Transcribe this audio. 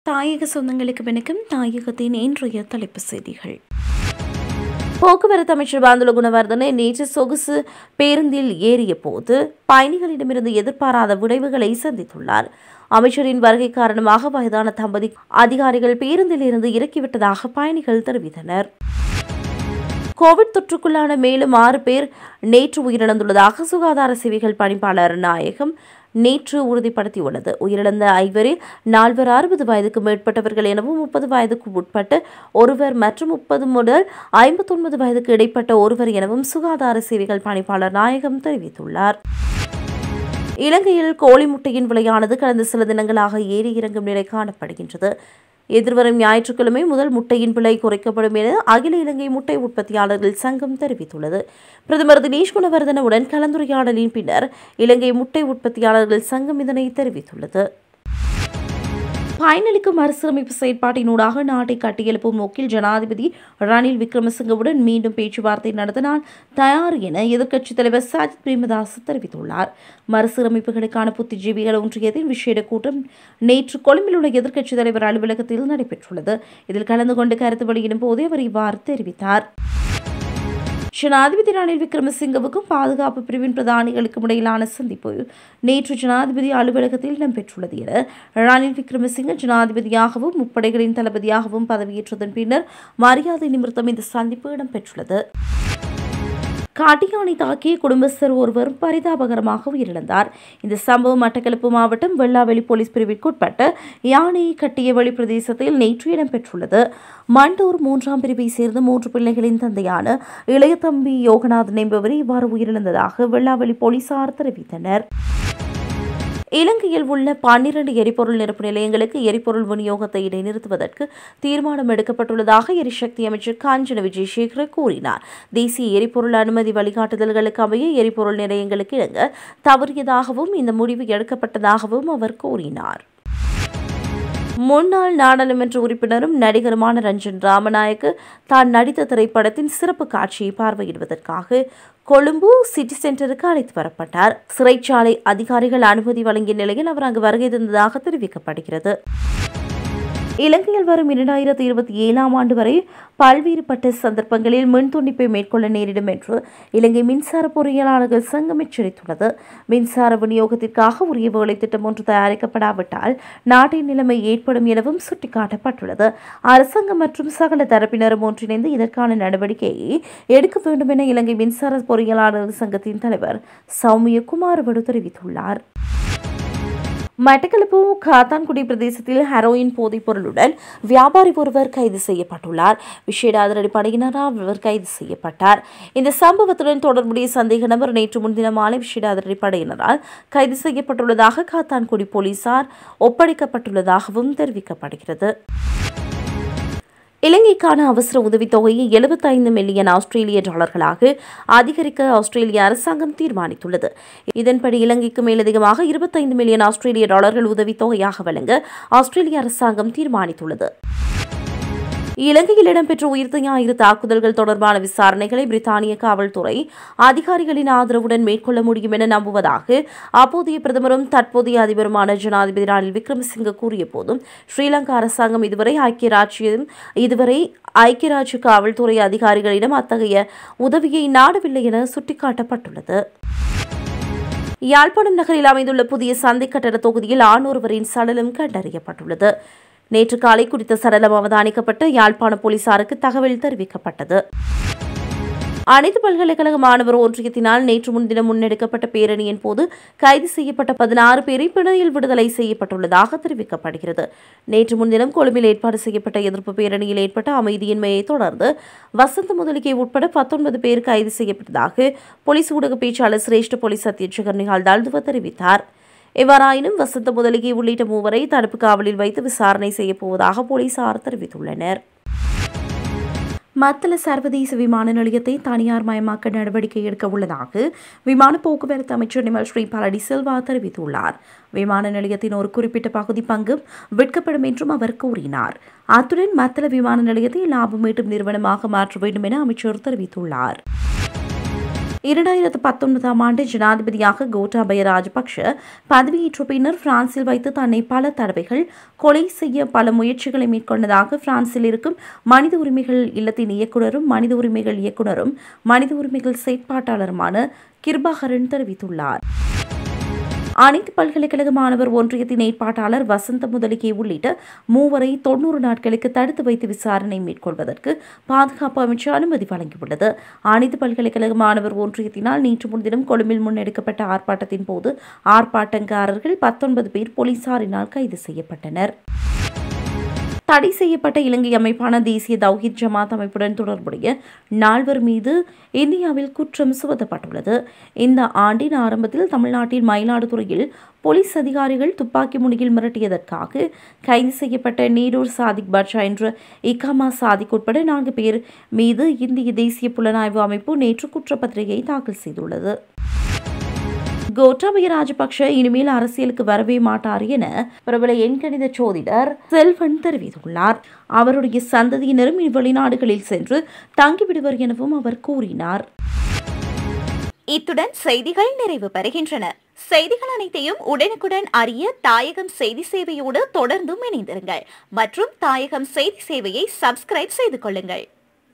தாயக சொந்தங்களுக்கு வணக்கம் தாயகத்தின் இன்றைய தலைப்பு செய்திகள் போக்குவரத்து அமைச்சர் பாந்துல குணவர்தன நேற்று சொகுசு பேருந்தில் ஏறிய போது பயணிகளிடமிருந்து எதிர்பாராத விளைவுகளை சந்தித்துள்ளார் அமைச்சரின் வருகை காரணமாக வயதான தம்பதி அதிகாரிகள் பேருந்தில் இருந்து இறக்கிவிட்டதாக பயணிகள் தெரிவித்தனர் கோவிட் தொற்றுக்குள்ளான மேலும் ஆறு பேர் நேற்று உயிரிழந்துள்ளதாக சுகாதார சேவைகள் பணிப்பாளர் நாயகம் நேற்று உறுதிப்படுத்தியுள்ளது உயிரிழந்த ஐவரில் நால்வர் அறுபது வயதுக்கு மேற்பட்டவர்கள் எனவும் முப்பது வயதுக்கு உட்பட்டு ஒருவர் மற்றும் முப்பது முதல் ஐம்பத்தொன்பது வயதுக்கு இடைப்பட்ட ஒருவர் எனவும் சுகாதார சேவைகள் பணிப்பாளர் நாயகம் தெரிவித்துள்ளார் இலங்கையில் கோழி முட்டையின் விலையானது கடந்த சில தினங்களாக ஏறி இறங்கும் நிலை காணப்படுகின்றது எதிர்வரும் ஞாயிற்றுக்கிழமை முதல் முட்டையின் விலை குறைக்கப்படும் என அகில இலங்கை முட்டை உற்பத்தியாளர்கள் சங்கம் தெரிவித்துள்ளது பிரதமர் தினேஷ் குணவர்தனவுடன் கலந்துரையாடலின் பின்னர் இலங்கை முட்டை உற்பத்தியாளர்கள் சங்கம் இதனை தெரிவித்துள்ளது பயனளிக்கும் மறுசீரமைப்பு செயற்பாட்டினூடாக நாட்டை கட்டியெழுப்பும் நோக்கில் ஜனாதிபதி ரணில் விக்ரமசிங்கவுடன் மீண்டும் பேச்சுவார்த்தை நடத்தினால் தயார் என எதிர்க்கட்சித் தலைவர் சஜித் பிரேமதாஸ் தெரிவித்துள்ளார் மறுசீரமைப்புகளுக்கான புத்திஜீவிகள் ஒன்றியத்தின் விசேட கூட்டம் நேற்று கொழும்பில் உள்ள எதிர்க்கட்சித் தலைவர் அலுவலகத்தில் நடைபெற்றுள்ளது இதில் கலந்து கொண்டு கருத்து வெளியிடும் போதே அவர் இவ்வாறு தெரிவித்தார் ஜனாதிபதி ரணில் விக்ரமசிங்கவுக்கும் பாதுகாப்பு பிரிவின் பிரதானிகளுக்கும் இடையிலான சந்திப்பு நேற்று ஜனாதிபதி அலுவலகத்தில் இடம்பெற்றுள்ளது என ரணில் விக்ரமசிங்க ஜனாதிபதியாகவும் முப்படைகளின் தளபதியாகவும் பதவியேற்றதன் பின்னர் மரியாதை நிமித்தம் இந்த சந்திப்பு இடம்பெற்றுள்ளது காட்டியானை தாக்கிய குடும்பஸ்தர் ஒருவர் பரிதாபகரமாக உயிரிழந்தார் இந்த சம்பவம் மட்டக்களப்பு மாவட்டம் வெள்ளாவெளி போலீஸ் பிரிவிற்குட்பட்ட யானையை கட்டிய வெளி பிரதேசத்தில் நேற்று இடம்பெற்றுள்ளது மண்டூர் மூன்றாம் பிரிவை சேர்ந்த மூன்று பிள்ளைகளின் தந்தையான இளைய தம்பி யோகநாதன் என்பவர் இவ்வாறு உயிரிழந்ததாக வெள்ளாவெளி போலீசார் தெரிவித்தனர் இலங்கையில் உள்ள பன்னிரண்டு எரிபொருள் நிரப்பு நிலையங்களுக்கு எரிபொருள் விநியோகத்தை இடைநிறுத்துவதற்கு தீர்மானம் எடுக்கப்பட்டுள்ளதாக எரிசக்தி அமைச்சர் காஞ்சன விஜயசேகர கூறினார் தேசிய எரிபொருள் அனுமதி வழிகாட்டுதல்களுக்கு அமைய எரிபொருள் நிலையங்களுக்கு இணங்க தவறியதாகவும் இந்த முடிவு எடுக்கப்பட்டதாகவும் அவர் கூறினார் முன்னாள் நாடாளுமன்ற உறுப்பினரும் நடிகருமான ரஞ்சன் ராமநாயக்கு தான் நடித்த திரைப்படத்தின் சிறப்பு காட்சியை பார்வையிடுவதற்காக கொழும்பு சிட்டி சென்டருக்கு அழைத்து வரப்பட்டார் சிறைச்சாலை அதிகாரிகள் அனுமதி வழங்கிய நிலையில் அவர் அங்கு வருகை தந்ததாக தெரிவிக்கப்படுகிறது இலங்கையில் வரும் இரண்டாயிரத்தி இருபத்தி ஏழாம் ஆண்டு வரை பல்வேறுபட்ட சந்தர்ப்பங்களில் மின் துண்டிப்பை மேற்கொள்ள நேரிடும் என்று இலங்கை மின்சார பொறியியலாளர்கள் சங்கம் எச்சரித்துள்ளது மின்சார விநியோகத்திற்காக உரிய வேலை திட்டம் ஒன்று தயாரிக்கப்படாவிட்டால் நாட்டின் நிலைமை ஏற்படும் எனவும் சுட்டிக்காட்டப்பட்டுள்ளது அரசாங்கம் மற்றும் சகல தரப்பினரும் ஒன்றிணைந்து இதற்கான நடவடிக்கையை எடுக்க வேண்டும் என இலங்கை மின்சார பொறியியலாளர்கள் சங்கத்தின் தலைவர் சௌமிய குமாரவடு தெரிவித்துள்ளார் மட்டக்களப்பு காத்தான்குடி பிரதேசத்தில் ஹெரோயின் போதைப் பொருளுடன் வியாபாரி ஒருவர் கைது செய்யப்பட்டுள்ளார் விசேட அதிரடிப்படையினரால் அவர் கைது செய்யப்பட்டார் இந்த சம்பவத்துடன் தொடர்புடைய சந்தேக நபர் நேற்று முன்தினம் மாலை விசேட அதிரடிப்படையினரால் கைது செய்யப்பட்டுள்ளதாக காத்தான்குடி போலீசார் ஒப்படைக்கப்பட்டுள்ளதாகவும் தெரிவிக்கப்படுகிறது இலங்கைக்கான அவசர உதவித்தொகையை எழுபத்தைந்து மில்லியன் ஆஸ்திரேலிய டாலர்களாக அதிகரிக்க ஆஸ்திரேலிய அரசாங்கம் தீர்மானித்துள்ளது இதன்படி இலங்கைக்கு மேலதிகமாக இருபத்தைந்து மில்லியன் ஆஸ்திரேலிய டாலர்கள் உதவித்தொகையாக வழங்க ஆஸ்திரேலிய அரசாங்கம் தீர்மானித்துள்ளது இலங்கையில் இடம்பெற்ற உயிர்த்த ஞாயிறு தாக்குதல்கள் தொடர்பான விசாரணைகளை பிரித்தானிய காவல்துறை அதிகாரிகளின் ஆதரவுடன் மேற்கொள்ள முடியும் என நம்புவதாக அப்போதைய பிரதமரும் தற்போதைய அதிபருமான ஜனாதிபதி ரணில் விக்ரமசிங்க கூறிய போதும் ஸ்ரீலங்கா அரசாங்கம் இதுவரை ஐக்கிய ராஜ்யம் இதுவரை ஐக்கிய ராஜ்ய காவல்துறை அதிகாரிகளிடம் அத்தகைய உதவியை நாடவில்லை என சுட்டிக்காட்டப்பட்டுள்ளது யாழ்ப்பாணம் நகரில் அமைந்துள்ள புதிய சந்தை கட்டட தொகுதியில் ஆண் ஒருவரின் சடலம் கண்டறியப்பட்டுள்ளது நேற்று காலை குறித்த சடலம் அவதானிக்கப்பட்டு யாழ்ப்பாண போலீசாருக்கு தகவல் தெரிவிக்கப்பட்டது அனைத்து பல்கலைக்கழக மாணவர் ஒன்றியத்தினால் நேற்று முன்தினம் முன்னெடுக்கப்பட்ட பேரணியின் போது கைது செய்யப்பட்ட பதினாறு பேரை பிணையில் விடுதலை செய்யப்பட்டுள்ளதாக தெரிவிக்கப்படுகிறது நேற்று முன்தினம் கொழும்பில் ஏற்பாடு செய்யப்பட்ட எதிர்ப்பு பேரணியில் ஏற்பட்ட அமைதியின்மையை தொடர்ந்து வசந்த முதலிகை உட்பட பத்தொன்பது பேர் கைது செய்யப்பட்டதாக போலீஸ் ஊடக பேச்சாளர் சிரேஷ்ட போலீஸ் அத்தியட்சகர் நிகால் தால்துவ தெரிவித்தார் எவ்வாறாயினும் வசந்த முதலிகை உள்ளிட்ட மூவரை தடுப்பு காவலில் வைத்து விசாரணை செய்யப்போவதாக போலீசார் தெரிவித்துள்ளனர் மத்தள சர்வதேச விமான நிலையத்தை தனியார் மயமாக்க நடவடிக்கை எடுக்க உள்ளதாக விமான போக்குவரத்து அமைச்சர் நிமல் ஸ்ரீ பழனி செல்வா தெரிவித்துள்ளார் விமான நிலையத்தின் ஒரு குறிப்பிட்ட பகுதி பங்கும் விற்கப்படும் என்றும் அவர் கூறினார் அத்துடன் மத்தள விமான நிலையத்தை லாபம் ஈட்டும் நிறுவனமாக மாற்ற வேண்டும் என அமைச்சர் தெரிவித்துள்ளார் இரண்டாயிரத்து பத்தொன்பதாம் ஆண்டு ஜனாதிபதியாக கோட்டாபய ராஜபக்ஷ பதவியேற்ற பின்னர் பிரான்சில் வைத்து தன்னை பல தடவைகள் கொலை செய்ய பல முயற்சிகளை மேற்கொண்டதாக பிரான்சில் இருக்கும் மனித உரிமைகள் இல்லத்தின் இயக்குநரும் மனித உரிமைகள் இயக்குநரும் மனித உரிமைகள் செயற்பாட்டாளருமான கிருபாகரன் தெரிவித்துள்ளார் அனைத்து பல்கலைக்கழக மாணவர் ஒன்றியத்தின் ஏற்பாட்டாளர் வசந்த முதலிகை உள்ளிட்ட மூவரை தொன்னூறு நாட்களுக்கு தடுத்து வைத்து விசாரணை மேற்கொள்வதற்கு பாதுகாப்பு அமைச்சு அனுமதி வழங்கியுள்ளது அனைத்து பல்கலைக்கழக மாணவர் ஒன்றியத்தினால் நேற்று முன்தினம் கொழும்பில் முன்னெடுக்கப்பட்ட ஆர்ப்பாட்டத்தின் போது ஆர்ப்பாட்டக்காரர்கள் பத்தொன்பது பேர் போலீசாரினால் கைது செய்யப்பட்டனர் தடை செய்யப்பட்ட இலங்கை அமைப்பான தேசிய தௌஹித் ஜமாத் அமைப்புடன் தொடர்புடைய நால்வர் மீது இந்தியாவில் குற்றம் சுமத்தப்பட்டுள்ளது இந்த ஆண்டின் ஆரம்பத்தில் தமிழ்நாட்டின் மயிலாடுதுறையில் போலீஸ் அதிகாரிகள் துப்பாக்கி முனையில் மிரட்டியதற்காக கைது செய்யப்பட்ட நீரூர் சாதிக் பாட்ஷா என்ற இக்காமா சாதிக் உட்பட நான்கு பேர் மீது இந்திய தேசிய புலனாய்வு அமைப்பு நேற்று குற்றப்பத்திரிகை தாக்கல் செய்துள்ளது கோட்டாபய ராஜபக்ஷ இனிமேல் அரசியலுக்கு வரவே மாட்டார் என பிரபல எண்கணித சோதிடர் செல்வன் தெரிவித்துள்ளார் அவருடைய சந்ததியினரும் வெளிநாடுகளில் சென்று தங்கிவிடுவர் எனவும் அவர் கூறினார் இத்துடன் செய்திகள் நிறைவு பெறுகின்றன செய்திகள் அனைத்தையும் உடனுக்குடன் அறிய தாயகம் செய்தி சேவையோடு தொடர்ந்தும் இணைந்திருங்கள் மற்றும் தாயகம் செய்தி சேவையை சப்ஸ்கிரைப் செய்து கொள்ளுங்கள்